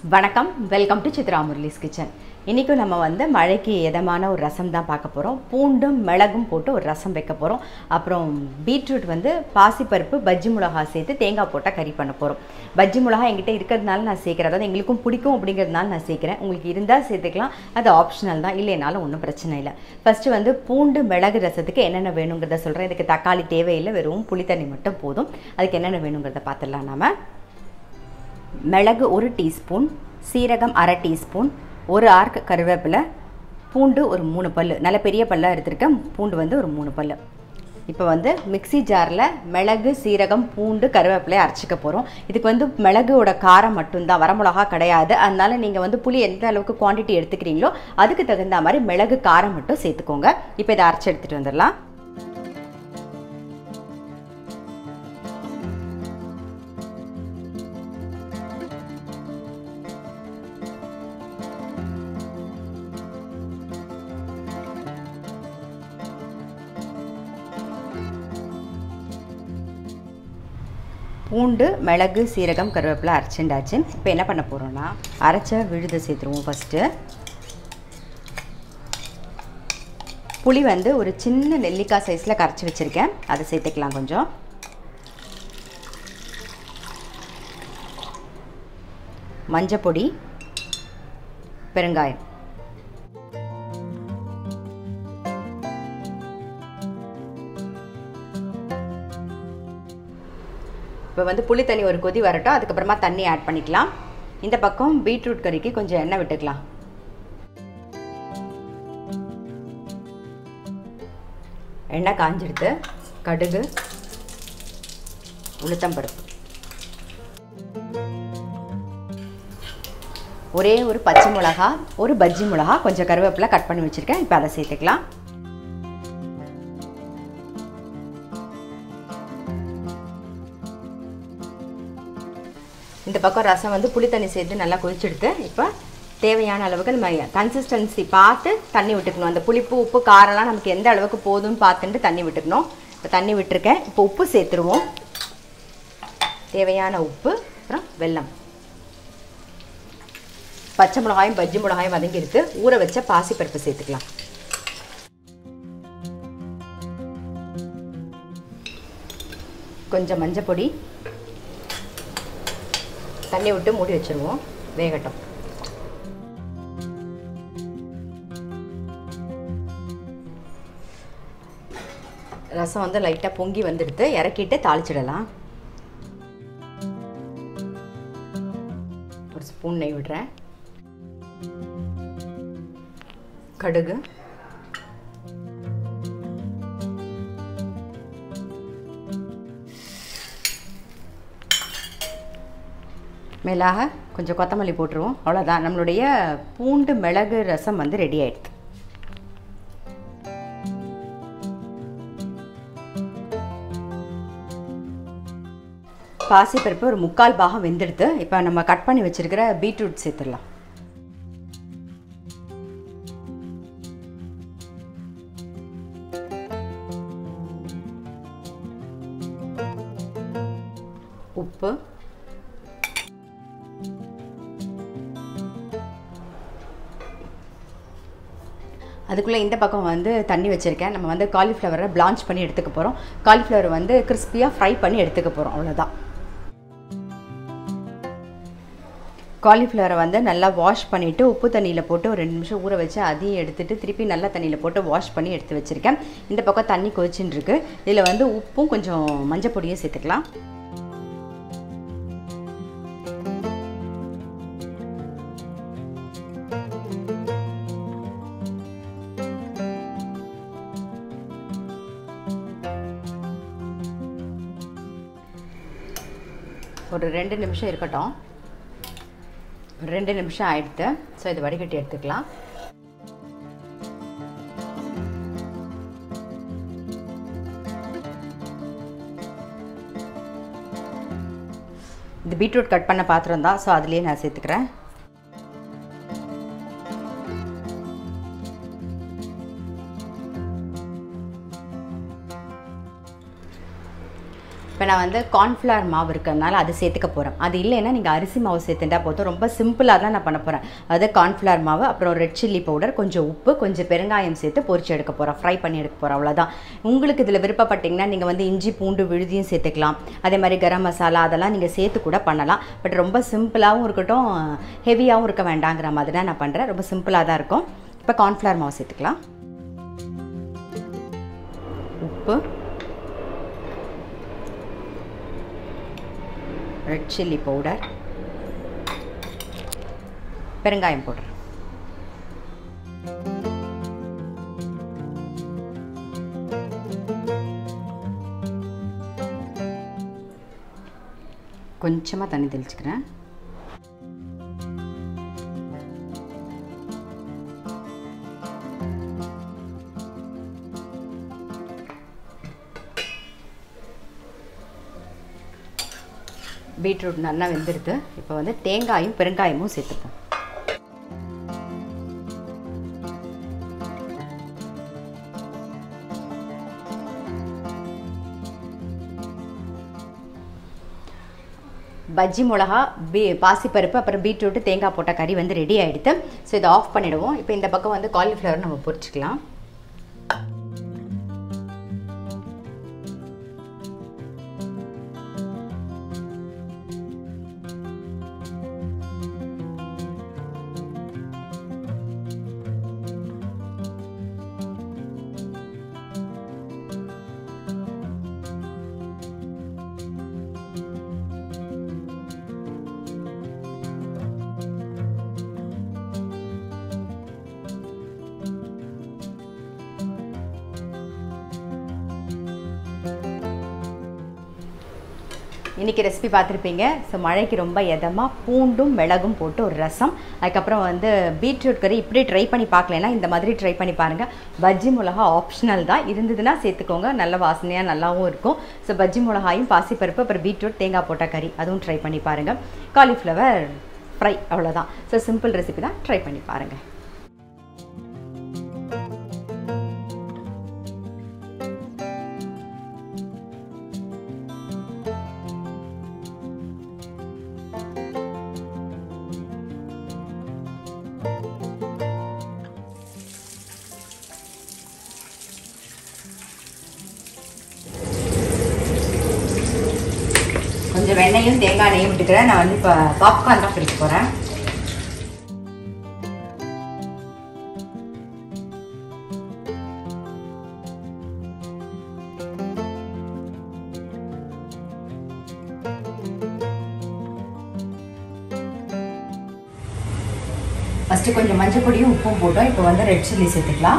வணக்கம் welcome to Chitra Murali's kitchen இன்றைக்கும் நம்ம வந்து மழைக்கு இதமான ஒரு ரசம் தான் பார்க்க போகிறோம் பூண்டும் மிளகும் போட்டு ஒரு ரசம் வைக்க போகிறோம் அப்புறம் பீட்ரூட் வந்து பாசிப்பருப்பு பஜ்ஜி மிளகா சேர்த்து தேங்காய் போட்டால் கறி பண்ண போகிறோம் பஜ்ஜி மிளகா என்கிட்ட இருக்கிறதுனால நான் சேர்க்குறேன் அதாவது எங்களுக்கும் பிடிக்கும் அப்படிங்கிறதுனால நான் சேர்க்குறேன் உங்களுக்கு இருந்தால் சேர்த்துக்கலாம் அது ஆப்ஷனல் தான் இல்லைனாலும் ஒன்றும் பிரச்சனை இல்லை ஃபஸ்ட்டு வந்து பூண்டு மிளகு ரசத்துக்கு என்னென்ன வேணுங்கிறத சொல்கிறேன் இதுக்கு தக்காளி தேவையில்லை வெறும் புளித்தண்ணி மட்டும் போதும் அதுக்கு என்னென்ன வேணுங்கிறத பார்த்துடலாம் நாம மிளகு ஒரு டீஸ்பூன் சீரகம் அரை டீஸ்பூன் ஒரு ஆர்க் கருவேப்பிலை பூண்டு ஒரு மூணு பல் நல்ல பெரிய பல்லாக எடுத்திருக்கேன் பூண்டு வந்து ஒரு மூணு பல் இப்போ வந்து மிக்ஸி ஜாரில் மிளகு சீரகம் பூண்டு கருவேப்பிலையை அரைச்சிக்க போகிறோம் இதுக்கு வந்து மிளகுவோட காரம் மட்டும்தான் வரமிளகா கிடையாது அதனால நீங்கள் வந்து புளி எந்த அளவுக்கு குவான்டிட்டி எடுத்துக்கிறீங்களோ அதுக்கு தகுந்த மாதிரி மிளகு காரம் மட்டும் சேர்த்துக்கோங்க இப்போ இதை அரைச்சி எடுத்துகிட்டு வந்துடலாம் பூண்டு மிளகு சீரகம் கருவேப்பிலை அரைச்சுண்டாச்சு இப்போ என்ன பண்ண போகிறோன்னா அரைச்ச விழுதை சேர்த்துருவோம் ஃபஸ்ட்டு புளி வந்து ஒரு சின்ன நெல்லிக்காய் சைஸில் கரைச்சி வச்சுருக்கேன் அதை சேர்த்துக்கலாம் கொஞ்சம் மஞ்சப்பொடி பெருங்காயம் இப்போ வந்து புளி தண்ணி ஒரு கொதி வரட்டும் அதுக்கப்புறமா தண்ணி ஆட் பண்ணிக்கலாம் இந்த பக்கம் பீட்ரூட் கறிக்கு கொஞ்சம் எண்ணெய் விட்டுக்கலாம் எண்ணெய் காஞ்சிடுத்து கடுகு உளுத்தம்பருப்பு ஒரே ஒரு பச்சை மிளகா ஒரு பஜ்ஜி மிளகா கொஞ்சம் கருவேப்பிலை கட் பண்ணி வச்சுருக்கேன் இப்போ அதை சேர்த்துக்கலாம் இந்த பக்கம் ரசம் வந்து புளி தண்ணி சேர்த்து நல்லா கொதிச்செடுத்து இப்போ தேவையான அளவுக்கு நம்ம கன்சிஸ்டன்சி பார்த்து தண்ணி விட்டுக்கணும் அந்த புளிப்பு உப்பு காரம்லாம் நமக்கு எந்த அளவுக்கு போதும்னு பார்த்துட்டு தண்ணி விட்டுக்கணும் இப்போ தண்ணி விட்டுருக்கேன் இப்போ உப்பு சேர்த்துருவோம் தேவையான உப்பு அப்புறம் வெல்லம் பச்சை மிளகாயும் பஜ்ஜி மிளகாயும் வதங்கி இருக்கு ஊற வச்ச பாசிப்பருப்பு சேர்த்துக்கலாம் கொஞ்சம் மஞ்சள் பொடி தண்ணி விட்டு மூடி வச்சுருவோம் வேகட்டும் ரசம் வந்து லைட்டாக பொங்கி வந்துடுது இறக்கிட்டு தாளிச்சிடலாம் ஒரு ஸ்பூன் நெய் விடுறேன் கடுகு மேலாக கொஞ்சம் கொத்தமல்லி போட்டுருவோம் அவ்வளோதான் நம்மளுடைய பூண்டு மிளகு ரசம் வந்து ரெடி ஆயிடுது பாசிப்பருப்பு ஒரு முக்கால் பாகம் வெந்தெடுத்து இப்போ நம்ம கட் பண்ணி வச்சுருக்கிற பீட்ரூட் சேர்த்துடலாம் உப்பு அதுக்குள்ளே இந்த பக்கம் வந்து தண்ணி வச்சுருக்கேன் நம்ம வந்து காலிஃப்ளவரை பிளான்ச் பண்ணி எடுத்துக்க போகிறோம் காலிஃப்ளவர் வந்து கிறிஸ்பியாக ஃப்ரை பண்ணி எடுத்துக்க போகிறோம் அவ்வளோதான் காலிஃப்ளவரை வந்து நல்லா வாஷ் பண்ணிவிட்டு உப்பு தண்ணியில் போட்டு ஒரு ரெண்டு நிமிஷம் ஊற வச்சு அதையும் எடுத்துகிட்டு திருப்பி நல்ல தண்ணியில் போட்டு வாஷ் பண்ணி எடுத்து வச்சுருக்கேன் இந்த பக்கம் தண்ணி கொதிச்சுன்னு இருக்கு இதில் வந்து உப்பும் கொஞ்சம் மஞ்சள் பொடியும் சேர்த்துக்கலாம் ஒரு ரெண்டு நிமிஷம் இருக்கட்டும் ஒரு ரெண்டு நிமிஷம் ஆயிடுத்து ஸோ இது வடிகட்டி எடுத்துக்கலாம் இது பீட்ரூட் கட் பண்ண பாத்திரம் தான் ஸோ அதுலேயே நான் சேர்த்துக்கிறேன் இப்போ நான் வந்து கார்ன்ஃப்ளவர் மாவு இருக்கிறதுனால அது சேர்த்துக்க போகிறேன் அது இல்லைன்னா நீங்கள் அரிசி மாவு சேர்த்துட்டா போதும் ரொம்ப சிம்பிளாக தான் நான் பண்ண போகிறேன் அது கார்ன்ஃப்ளவர் மாவு அப்புறம் ரெட் சில்லி பவுடர் கொஞ்சம் உப்பு கொஞ்சம் பெருங்காயம் சேர்த்து பொரிச்சு எடுக்க போகிறேன் ஃப்ரை பண்ணி எடுக்க போகிறேன் அவ்வளோதான் உங்களுக்கு இதில் விருப்பப்பட்டீங்கன்னா நீங்கள் வந்து இஞ்சி பூண்டு விழுதியும் சேர்த்துக்கலாம் அதே மாதிரி கரம் மசாலா அதெல்லாம் நீங்கள் சேர்த்து கூட பண்ணலாம் பட் ரொம்ப சிம்பிளாகவும் இருக்கட்டும் ஹெவியாகவும் இருக்க வேண்டாங்கிற மாதிரி தான் நான் பண்ணுறேன் ரொம்ப சிம்பிளாக தான் இருக்கும் இப்போ கார்ன்ஃப்ளவர் மாவு சேர்த்துக்கலாம் உப்பு ரெட் சில்லி பவுடர் பெருங்காயம் பவுடர் கொஞ்சமாக தண்ணி தெளிச்சுக்கிறேன் பீட்ரூட் நல்லா வெந்துடுது இப்போ வந்து தேங்காயும் பெருங்காயமும் சேர்த்துப்போம் பஜ்ஜி மிளகா பீ பாசிப்பருப்பு அப்புறம் பீட்ரூட்டு தேங்காய் போட்ட கறி வந்து ரெடி ஆகிடுது ஸோ இதை ஆஃப் பண்ணிவிடுவோம் இப்போ இந்த பக்கம் வந்து காலிஃப்ளவர் நம்ம பொரிச்சிக்கலாம் இன்றைக்கி ரெசிபி பார்த்துருப்பீங்க ஸோ மழைக்கு ரொம்ப எதமாக பூண்டும் மிளகும் போட்டு ஒரு ரசம் அதுக்கப்புறம் வந்து பீட்ரூட் கறி இப்படி ட்ரை பண்ணி பார்க்கலன்னா இந்த மாதிரி ட்ரை பண்ணி பாருங்கள் பஜ்ஜி மிளகா ஆப்ஷனல் தான் இருந்ததுன்னா சேர்த்துக்கோங்க நல்ல வாசனையாக நல்லாவும் இருக்கும் ஸோ பஜ்ஜி மிளகாயும் பாசிப்பருப்பு அப்புறம் பீட்ரூட் தேங்காய் போட்ட கறி அதுவும் ட்ரை பண்ணி பாருங்கள் காலிஃப்ளவர் ஃப்ரை அவ்வளோதான் ஸோ சிம்பிள் ரெசிபி தான் ட்ரை பண்ணி பாருங்கள் கொஞ்சம் வெண்ணையும் தேங்காய் எண்ணெயும் விட்டுக்கிறேன் நான் வந்து இப்போ பாப்கார்ன் தான் பிடிக்க போகிறேன் ஃபஸ்ட்டு கொஞ்சம் மஞ்சள் பொடியும் உப்பும் போட்டோம் இப்போ வந்து ரெட் சில்லி சேர்த்துக்கலாம்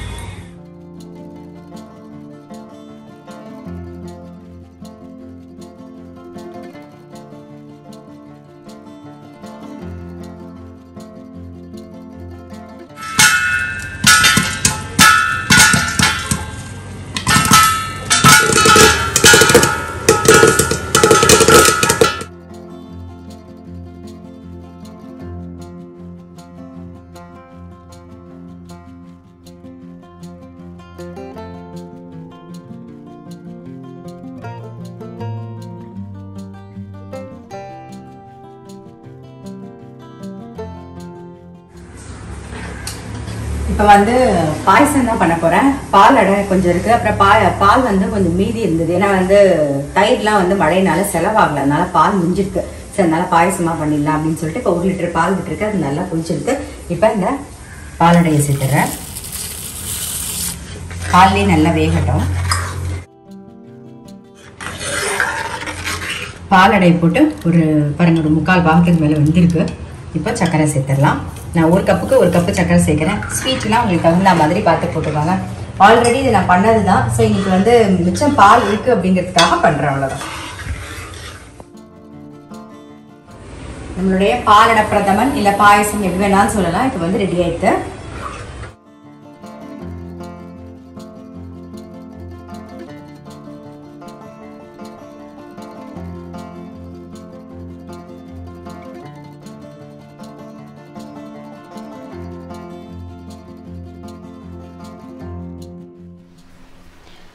இப்போ வந்து பாயசம் தான் பண்ண போகிறேன் பால் அடை கொஞ்சம் இருக்குது அப்புறம் பால் பால் வந்து கொஞ்சம் மீதி இருந்தது ஏன்னா வந்து தயிர்லாம் வந்து மழையினால செலவாகல அதனால பால் முடிஞ்சிருக்கு சரி அதனால பாயசமாக பண்ணிடலாம் அப்படின்னு சொல்லிட்டு இப்போ ஒரு லிட்டர் பால் விட்டுருக்கு அது நல்லா குடிச்சிருக்கு இப்போ இந்த பாலடையை சேர்த்துறேன் பால்லேயே நல்லா வேகட்டும் பாலடை போட்டு ஒரு பாருங்க ஒரு முக்கால் பாகத்துக்கு மேலே வெந்திருக்கு இப்போ சர்க்கரை சேர்த்துடலாம் நான் ஒரு கப்புக்கு ஒரு கப்பு சர்க்கரை சேர்க்குறேன் ஸ்வீட்லாம் உங்களுக்கு தகுந்த மாதிரி பார்த்து போட்டுக்கோங்க ஆல்ரெடி இது நான் பண்ணது தான் ஸோ இன்னைக்கு வந்து மிச்சம் பால் இருக்குது அப்படிங்கிறதுக்காக பண்ணுறேன் அவ்வளோதான் நம்மளுடைய பாலடை பிரதமன் இல்லை பாயசம் எது வேணாலும் சொல்லலாம் இது வந்து ரெடி ஆயிடுது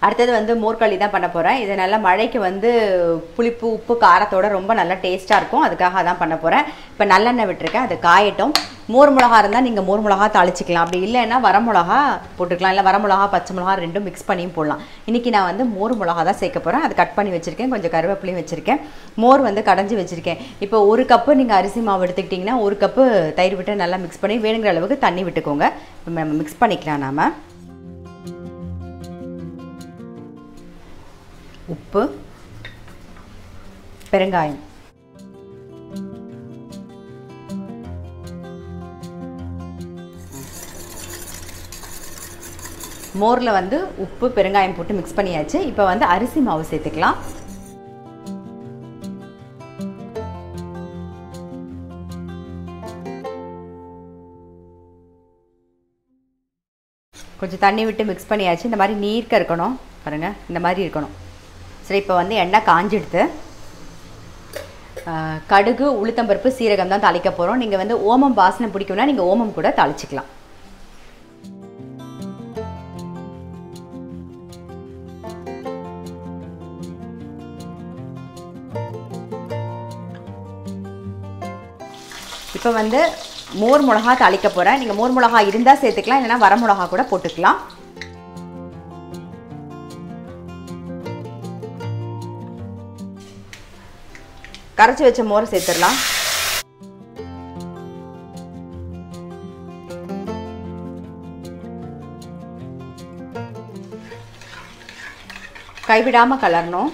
அடுத்தது வந்து மோர்களி தான் பண்ண போகிறேன் இது நல்லா மழைக்கு வந்து புளிப்பு உப்பு காரத்தோட ரொம்ப நல்லா டேஸ்ட்டாக இருக்கும் அதுக்காக தான் பண்ண போகிறேன் இப்போ நல்லெண்ணெய் விட்டுருக்கேன் அது காயட்டும் மோர் மிளகா இருந்தால் நீங்கள் மோர் மிளகா தாளிச்சிக்கலாம் அப்படி இல்லைன்னா வர மிளகா போட்டுக்கலாம் இல்லை வர மிளகா பச்சை மிளகா ரெண்டும் மிக்ஸ் பண்ணியும் போடலாம் இன்றைக்கி நான் வந்து மோர் மிளகா தான் சேர்க்க போகிறேன் அது கட் பண்ணி வச்சுருக்கேன் கொஞ்சம் கருவேப்பிலையும் வச்சுருக்கேன் மோர் வந்து கடைஞ்சி வச்சுருக்கேன் இப்போ ஒரு கப்பு நீங்கள் அரிசி மாவு எடுத்துக்கிட்டிங்கன்னா ஒரு கப்பு தயிர் விட்டு நல்லா மிக்ஸ் பண்ணி வேணுங்கிற அளவுக்கு தண்ணி விட்டுக்கோங்க இப்போ நம்ம மிக்ஸ் பண்ணிக்கலாம் நாம உப்பு பெருங்காயம் மோரில் வந்து உப்பு பெருங்காயம் போட்டு மிக்ஸ் பண்ணியாச்சு இப்போ வந்து அரிசி மாவு சேர்த்துக்கலாம் கொஞ்சம் தண்ணி விட்டு மிக்ஸ் பண்ணியாச்சு இந்த மாதிரி நீர்க்க இருக்கணும் பாருங்கள் இந்த மாதிரி இருக்கணும் சரி இப்போ வந்து எண்ணெய் காஞ்சிடுது ஆஹ், கடுகு உளுத்தம்பருப்பு சீரகம் தான் தாளிக்க போகிறோம் நீங்கள் வந்து ஓமம் வாசனை பிடிக்கும்னா நீங்கள் ஓமம் கூட தாளிச்சிக்கலாம் இப்போ வந்து மோர் மிளகா தாளிக்க போகிறேன் நீங்கள் மோர் மிளகா இருந்தால் சேர்த்துக்கலாம் இல்லைன்னா வர மிளகா கூட போட்டுக்கலாம் கரைச்சி வச்ச மோரை சேர்த்துடலாம் கைவிடாமல் கலரணும்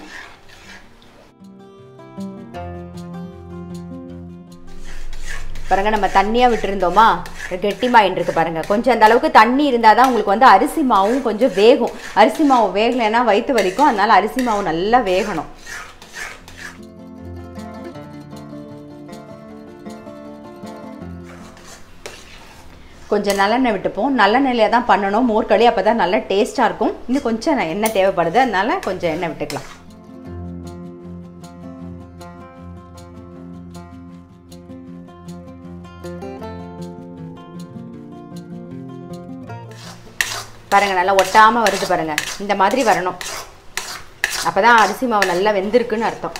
பாருங்க நம்ம தண்ணியாக விட்டுருந்தோமா கெட்டிமாயின் இருக்கு பாருங்க கொஞ்சம் அந்த அளவுக்கு தண்ணி இருந்தால் தான் உங்களுக்கு வந்து அரிசி மாவும் கொஞ்சம் வேகும் அரிசி மாவு வேகலைன்னா வயிற்று வலிக்கும் அதனால அரிசி மாவு நல்லா வேகணும் கொஞ்சம் நல்லெண்ணெய் விட்டுப்போம் நல்லெண்ணெயில தான் பண்ணணும் மோர்களி அப்போ தான் நல்லா டேஸ்ட்டாக இருக்கும் இன்னும் கொஞ்சம் எண்ணெய் தேவைப்படுது அதனால கொஞ்சம் எண்ணெய் விட்டுக்கலாம் பாருங்க நல்லா ஒட்டாமல் வருது பாருங்க இந்த மாதிரி வரணும் அப்போ தான் அரிசி மாவு நல்லா வெந்திருக்குன்னு அர்த்தம்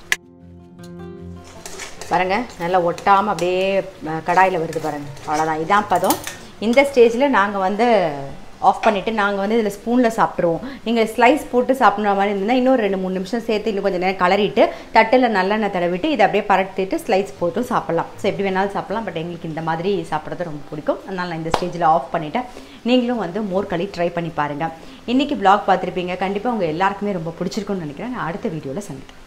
பாருங்க நல்லா ஒட்டாமல் அப்படியே கடாயில் வருது பாருங்க அவ்வளோதான் இதான் பதம் இந்த ஸ்டேஜில் நாங்கள் வந்து ஆஃப் பண்ணிவிட்டு நாங்கள் வந்து இதில் ஸ்பூனில் சாப்பிட்ருவோம் நீங்கள் ஸ்லைஸ் போட்டு சாப்பிட்ற மாதிரி இருந்தால் இன்னும் ரெண்டு மூணு நிமிஷம் சேர்த்து இன்னும் கொஞ்சம் நேரம் கலரிட்டு தட்டில் நல்லெண்ணெய் தடவிட்டு இதை அப்படியே பரட்டிட்டு ஸ்லைஸ் போட்டும் சாப்பிட்லாம் ஸோ எப்படி வேணாலும் சாப்பிட்லாம் பட் எங்களுக்கு இந்த மாதிரி சாப்பிட்றது ரொம்ப பிடிக்கும் அதனால் நான் இந்த ஸ்டேஜில் ஆஃப் பண்ணிவிட்டேன் நீங்களும் வந்து மோர் களி ட்ரை பண்ணி பாருங்கள் இன்றைக்கி vlog பார்த்துருப்பீங்க கண்டிப்பாக உங்கள் எல்லாருக்குமே ரொம்ப பிடிச்சிருக்கும்னு நினைக்கிறேன் நான் அடுத்த வீடியோவில் சந்திக்கிறேன்